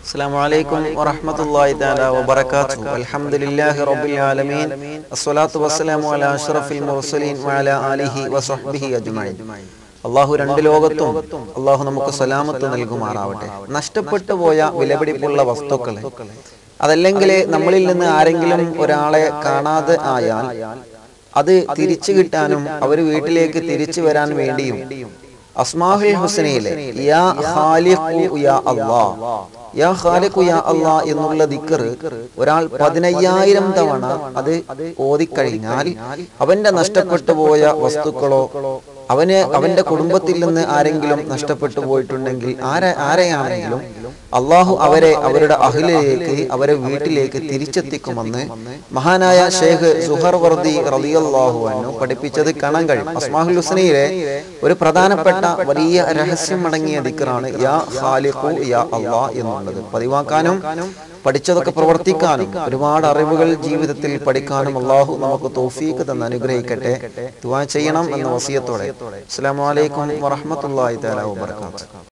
السلام عليكم ورحمة الله تعالى وبركاته الحمد لله رب العالمين الصلاة والسلام على أشرف المرسلين وعلى آله وصحبه أجمعين അള്ളാഹു രണ്ട് ലോകത്തും അള്ളാഹു നമുക്ക് സലാമത്ത് നൽകുമാറാവട്ടെ നഷ്ടപ്പെട്ടു പോയ വിലപിടിപ്പുള്ള വസ്തുക്കളെ അതല്ലെങ്കിൽ നമ്മളിൽ നിന്ന് ആരെങ്കിലും ഒരാളെ കാണാതെ ആയാൽ അത് തിരിച്ചു കിട്ടാനും അവർ വീട്ടിലേക്ക് തിരിച്ചു വരാൻ വേണ്ടിയും അസ്മാഹുൽ ഹുസനയിലെ യാ ഖാലിഖു യാ അല്ലാഹ് യാ ഖാലിഖു യാ അല്ലാഹ് എന്നുള്ള ദിക്കർ ഒരാൾ പതിനയ്യായിരം തവണ അത് ഓതിക്കഴിഞ്ഞാൽ അവന്റെ നഷ്ടപ്പെട്ടു പോയ വസ്തുക്കളോ അവന് അവന്റെ കുടുംബത്തിൽ നിന്ന് ആരെങ്കിലും നഷ്ടപ്പെട്ടു പോയിട്ടുണ്ടെങ്കിൽ ആരെ ആരെയാണെങ്കിലും അള്ളാഹു അവരെ അവരുടെ അഹിലേക്ക് അവരെ വീട്ടിലേക്ക് തിരിച്ചെത്തിക്കുമെന്ന് മഹാനായ ഷേഖ് സുഹർ വർദി റളിയല്ലാഹു അൻഹു പഠിപ്പിച്ചത് കാണാൻ കഴിയും അസ്മാഹുൽ ഹുസ്നയിലെ ഒരു പ്രധാനപ്പെട്ട വലിയ രഹസ്യം അടങ്ങിയ ദിക്റാണ് യാ ഖാലിഖു യാ അള്ളാഹ് എന്നുള്ളത് പതിവാക്കാനും പഠിച്ചതൊക്കെ പ്രവർത്തിക്കാനും ഒരുപാട് അറിവുകൾ ജീവിതത്തിൽ പഠിക്കാനും അള്ളാഹു നമുക്ക് തൗഫീഖ് തന്ന് അനുഗ്രഹിക്കട്ടെ ദുആ ചെയ്യണം എന്ന വസിയത്തോടെ അസ്സലാമു അലൈക്കും വറഹ്മത്തുള്ളാഹി തആല വബറകാതുഹു